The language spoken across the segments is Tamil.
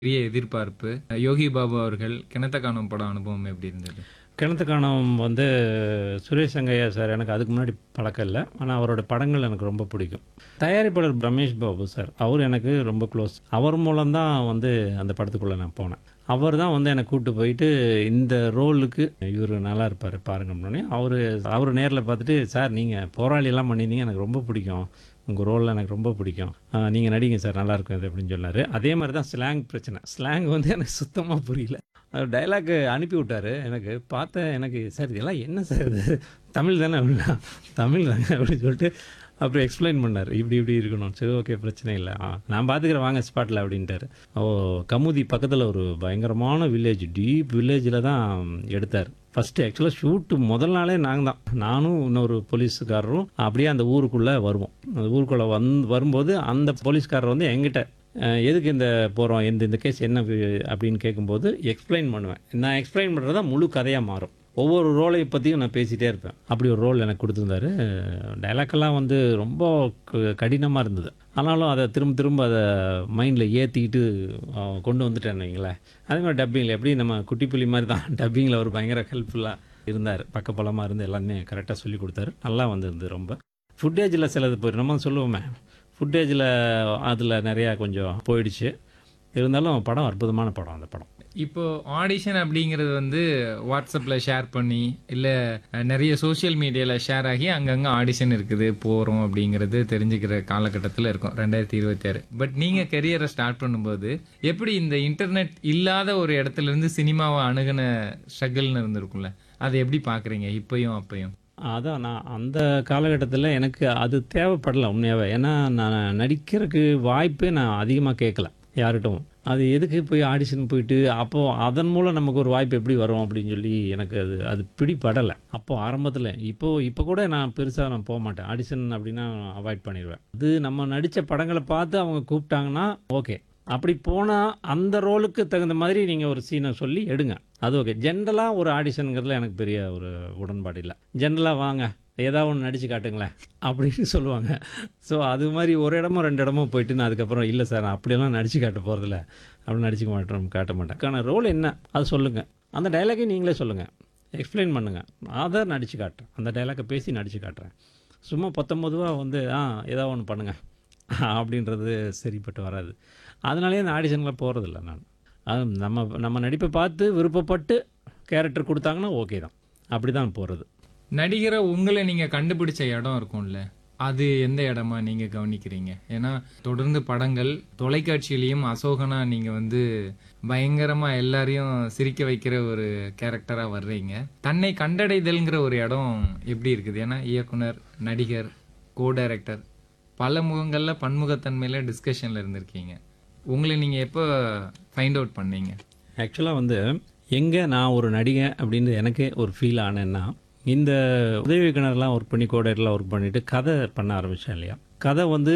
பெரிய எதிர்பார்ப்பு யோகி பாபு அவர்கள் கிணத்த காணும் படம் அனுபவம் எப்படி இருந்தது கிணத்து காணம் வந்து சுரேஷ் சங்கையா சார் எனக்கு அதுக்கு முன்னாடி பழக்கம் இல்லை ஆனால் அவரோட படங்கள் எனக்கு ரொம்ப பிடிக்கும் தயாரிப்பாளர் ரமேஷ் பாபு சார் அவர் எனக்கு ரொம்ப க்ளோஸ் அவர் மூலம்தான் வந்து அந்த படத்துக்குள்ளே நான் போனேன் அவர் தான் வந்து என்னை கூப்பிட்டு போயிட்டு இந்த ரோலுக்கு இவர் நல்லா இருப்பார் பாருங்கன்னொடனே அவர் அவர் நேரில் பார்த்துட்டு சார் நீங்கள் போராளியெல்லாம் பண்ணியிருந்தீங்க எனக்கு ரொம்ப பிடிக்கும் உங்கள் ரோலில் எனக்கு ரொம்ப பிடிக்கும் நீங்கள் நடிங்க சார் நல்லா இருக்கும் இது அப்படின்னு சொன்னார் அதே மாதிரி தான் ஸ்லாங் பிரச்சனை ஸ்லாங் வந்து எனக்கு சுத்தமாக புரியல அவர் டைலாக் அனுப்பி விட்டாரு எனக்கு பார்த்தேன் எனக்கு சார் இதெல்லாம் என்ன சார் இது தமிழ் தானே அப்படின்னா தமிழ் தானே அப்படின்னு சொல்லிட்டு அப்புறம் எக்ஸ்பிளைன் பண்ணார் இப்படி இப்படி இருக்கணும் சரி ஓகே பிரச்சனை இல்லை ஆ நான் பார்த்துக்கிறேன் வாங்க ஸ்பாட்டில் அப்படின்ட்டாரு ஓ கமுதி பக்கத்தில் ஒரு பயங்கரமான வில்லேஜ் டீப் வில்லேஜில் தான் எடுத்தார் ஃபஸ்ட்டு ஆக்சுவலாக ஷூட்டு முதல் நாளே நாங்கள் தான் நானும் இன்னொரு போலீஸுக்காரரும் அப்படியே அந்த ஊருக்குள்ளே வருவோம் அந்த ஊருக்குள்ளே வந் வரும்போது அந்த போலீஸ்காரர் வந்து எங்கிட்ட அஹ், எதுக்கு இந்த போகிறோம் இந்த இந்த கேஸ் என்ன வி- அப்படின்னு கேட்கும்போது எக்ஸ்பிளைன் பண்ணுவேன் நான் எக்ஸ்பிளைன் பண்ணுறது தான் முழு கதையாக மாறும் ஒவ்வொரு ரோலை பற்றியும் நான் பேசிகிட்டே இருப்பேன் அப்படி ஒரு ரோல் எனக்கு கொடுத்துருந்தாரு டைலாக்கெல்லாம் வந்து ரொம்ப கடினமாக இருந்தது ஆனாலும் அதை திரும்ப திரும்ப அதை மைண்டில் ஏற்றிக்கிட்டு கொண்டு வந்துட்டேன்னு வைங்களேன் அதே மாதிரி டப்பிங்கில் எப்படி நம்ம குட்டி புலி மாதிரி தான் டப்பிங்கில் ஒரு பயங்கர ஹெல்ப்ஃபுல்லாக இருந்தார் பக்கபலமாக இருந்து எல்லாமே கரெக்டாக சொல்லி கொடுத்தாரு நல்லா வந்திருந்து ரொம்ப ஃபுட்டேஜில் சிலது போய் நம்ம சொல்லுவோமே ஃபுட்டேஜில் அதில் நிறையா கொஞ்சம் போயிடுச்சு இருந்தாலும் படம் அற்புதமான படம் அந்த படம் இப்போ ஆடிஷன் அப்படிங்கிறது வந்து வாட்ஸ்அப்ல ஷேர் பண்ணி இல்ல அஹ், நிறைய சோஷியல் மீடியால ஷேர் ஆகி அங்கங்க ஆடிஷன் இருக்குது போறோம் அப்படிங்கிறது தெரிஞ்சுக்கிற காலகட்டத்தில் இருக்கும் ரெண்டாயிரத்தி இருபத்தி ஆறு பட் நீங்க கெரியரை ஸ்டார்ட் பண்ணும்போது எப்படி இந்த இன்டர்நெட் இல்லாத ஒரு இடத்துல இருந்து சினிமாவை அணுகுன ஸ்ட்ரகிள்னு இருந்திருக்கும்ல அதை எப்படி பாக்குறீங்க இப்பயும் அப்பயும் அதான் நான் அந்த காலகட்டத்தில் எனக்கு அது தேவைப்படல உண்மையாகவே ஏன்னா நான் நடிக்கிறதுக்கு வாய்ப்பே நான் அதிகமாக கேட்கல யார்கிட்டும் அது எதுக்கு போய் ஆடிஷன் போயிட்டு அப்போது அதன் மூலம் நமக்கு ஒரு வாய்ப்பு எப்படி வரும் அப்படின்னு சொல்லி எனக்கு அது அது பிடிபடலை அப்போ ஆரம்பத்தில் இப்போது இப்போ கூட நான் பெருசாக நான் போக மாட்டேன் ஆடிஷன் அப்படின்னா அவாய்ட் பண்ணிடுவேன் அது நம்ம நடித்த படங்களை பார்த்து அவங்க கூப்பிட்டாங்கன்னா ஓகே அப்படி போனால் அந்த ரோலுக்கு தகுந்த மாதிரி நீங்கள் ஒரு சீனை சொல்லி எடுங்க அது ஓகே ஜென்ரலாக ஒரு ஆடிஷனுங்கிறதுல எனக்கு பெரிய ஒரு உடன்பாடு இல்லை ஜென்ரலாக வாங்க ஏதாவது ஒன்று நடிச்சு காட்டுங்களேன் அப்படின்னு சொல்லுவாங்க ஸோ அது மாதிரி ஒரு இடமோ ரெண்டு இடமோ போயிட்டு நான் அதுக்கப்புறம் இல்லை சார் நான் அப்படியெல்லாம் நடிச்சு காட்ட போகிறதில்ல அப்படி நடிச்சுக்க மாட்டோம் காட்ட மாட்டேன் ஆனால் ரோல் என்ன அது சொல்லுங்கள் அந்த டைலாக்கையும் நீங்களே சொல்லுங்கள் எக்ஸ்பிளைன் பண்ணுங்கள் அதை நடிச்சு காட்டுறேன் அந்த டைலாக்கை பேசி நடிச்சு காட்டுறேன் சும்மா பத்தொம்பதுவா வந்து ஆ ஏதாவது ஒன்று பண்ணுங்கள் அப்படின்றது சரிப்பட்டு வராது அதனாலேயே அந்த ஆடிஷனில் போகிறதில்ல நான் அது நம்ம நம்ம நடிப்பை பார்த்து விருப்பப்பட்டு கேரக்டர் கொடுத்தாங்கன்னா ஓகே தான் அப்படி தான் போகிறது நடிகரை உங்களை நீங்க கண்டுபிடிச்ச இடம் இருக்கும்ல அது எந்த இடமா நீங்க கவனிக்கிறீங்க ஏன்னா தொடர்ந்து படங்கள் தொலைக்காட்சியிலையும் அசோகனா நீங்க வந்து பயங்கரமா எல்லாரையும் சிரிக்க வைக்கிற ஒரு கேரக்டரா வர்றீங்க தன்னை கண்டடைதல்ங்கிற ஒரு இடம் எப்படி இருக்குது ஏன்னா இயக்குனர் நடிகர் கோ டைரக்டர் பல முகங்கள்ல பன்முகத்தன்மையில டிஸ்கஷன்ல இருந்திருக்கீங்க உங்களை நீங்க எப்போ ஃபைண்ட் அவுட் பண்ணீங்க ஆக்சுவலாக வந்து எங்கே நான் ஒரு நடிகை அப்படின்னு எனக்கே ஒரு ஃபீல் ஆனேன்னா இந்த உதவி இயக்குனர்லாம் ஒர்க் பண்ணி கோடையர்லாம் ஒர்க் பண்ணிட்டு கதை பண்ண ஆரம்பித்தேன் இல்லையா கதை வந்து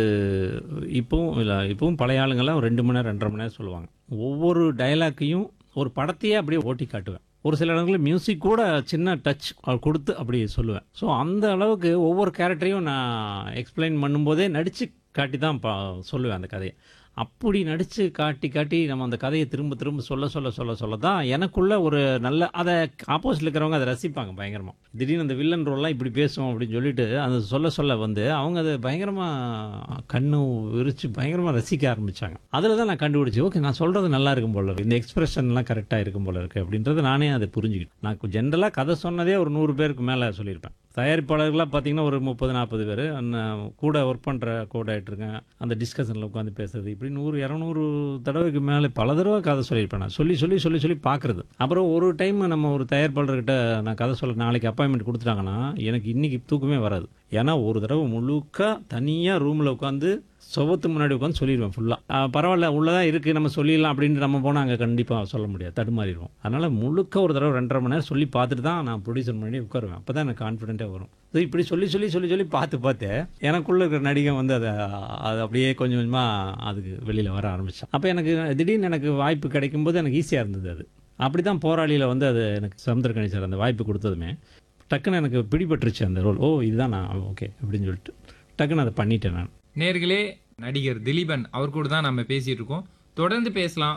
இப்போவும் இல்லை இப்போவும் பழைய ஆளுங்கெல்லாம் ரெண்டு மணி நேரம் ரெண்டரை மணி நேரம் சொல்லுவாங்க ஒவ்வொரு டயலாக்கையும் ஒரு படத்தையே அப்படியே ஓட்டி காட்டுவேன் ஒரு சில இடங்களில் மியூசிக் கூட சின்ன டச் கொடுத்து அப்படி சொல்லுவேன் ஸோ அந்த அளவுக்கு ஒவ்வொரு கேரக்டரையும் நான் எக்ஸ்பிளைன் பண்ணும்போதே நடித்து காட்டி தான் பா சொல்லுவேன் அந்த கதையை அப்படி நடித்து காட்டி காட்டி நம்ம அந்த கதையை திரும்ப திரும்ப சொல்ல சொல்ல சொல்ல சொல்ல தான் எனக்குள்ள ஒரு நல்ல அதை ஆப்போசிட்டில் இருக்கிறவங்க அதை ரசிப்பாங்க பயங்கரமாக திடீர்னு அந்த வில்லன் ரோல்லாம் இப்படி பேசுவோம் அப்படின்னு சொல்லிட்டு அந்த சொல்ல சொல்ல வந்து அவங்க அதை பயங்கரமாக கண்ணு விரிச்சு பயங்கரமாக ரசிக்க ஆரம்பித்தாங்க அதில் தான் நான் கண்டுபிடிச்சி ஓகே நான் சொல்கிறது நல்லா இருக்கும் போல இருக்கு இந்த எக்ஸ்பிரஷன்லாம் கரெக்டாக இருக்கும் போல இருக்கு அப்படின்றத நானே அதை புரிஞ்சுக்கிட்டேன் நான் ஜென்ரலாக கதை சொன்னதே ஒரு நூறு பேருக்கு மேலே சொல்லியிருப்பேன் தயாரிப்பாளர்களாக பார்த்தீங்கன்னா ஒரு முப்பது நாற்பது பேர் கூட ஒர்க் பண்ணுற கூட ஆகிட்டுருங்க அந்த டிஸ்கஷனில் உட்காந்து பேசுறது இப்படி நூறு இரநூறு தடவைக்கு மேலே பல தடவை கதை சொல்லியிருப்பேன் நான் சொல்லி சொல்லி சொல்லி சொல்லி பார்க்குறது அப்புறம் ஒரு டைம் நம்ம ஒரு தயாரிப்பாளர்கிட்ட நான் கதை சொல்ல நாளைக்கு அப்பாயின்மெண்ட் கொடுத்துட்டாங்கன்னா எனக்கு இன்றைக்கி தூக்கமே வராது ஏன்னா ஒரு தடவை முழுக்க தனியாக ரூமில் உட்காந்து சுவத்து முன்னாடி உட்காந்து சொல்லிடுவேன் ஃபுல்லாக பரவாயில்ல உள்ளதான் இருக்குது நம்ம சொல்லிடலாம் அப்படின்ட்டு நம்ம போனால் அங்கே கண்டிப்பாக சொல்ல முடியாது தடுமாறிடுவோம் அதனால் முழுக்க ஒரு தடவை ரெண்டரை மணி நேரம் சொல்லி பார்த்துட்டு தான் நான் ப்ரொடியூசர் முன்னாடி உட்காருவேன் அப்போ தான் எனக்கு கான்ஃபிடென்ட்டாக வரும் ஸோ இப்படி சொல்லி சொல்லி சொல்லி சொல்லி பார்த்து பார்த்து எனக்குள்ளே இருக்கிற நடிகை வந்து அதை அது அப்படியே கொஞ்சம் கொஞ்சமாக அதுக்கு வெளியில் வர ஆரம்பித்தேன் அப்போ எனக்கு திடீர்னு எனக்கு வாய்ப்பு கிடைக்கும்போது எனக்கு ஈஸியாக இருந்தது அது அப்படி தான் போராளியில் வந்து அது எனக்கு சமுத்திரக்கணி சார் அந்த வாய்ப்பு கொடுத்ததுமே டக்குன்னு எனக்கு பிடிபட்டுருச்சு அந்த ரோல் ஓ இதுதான் நான் ஓகே அப்படின்னு சொல்லிட்டு டக்குன்னு அதை பண்ணிட்டேன் நான் நேர்களே நடிகர் திலீபன் அவர் கூட தான் நம்ம பேசிட்டு இருக்கோம் தொடர்ந்து பேசலாம்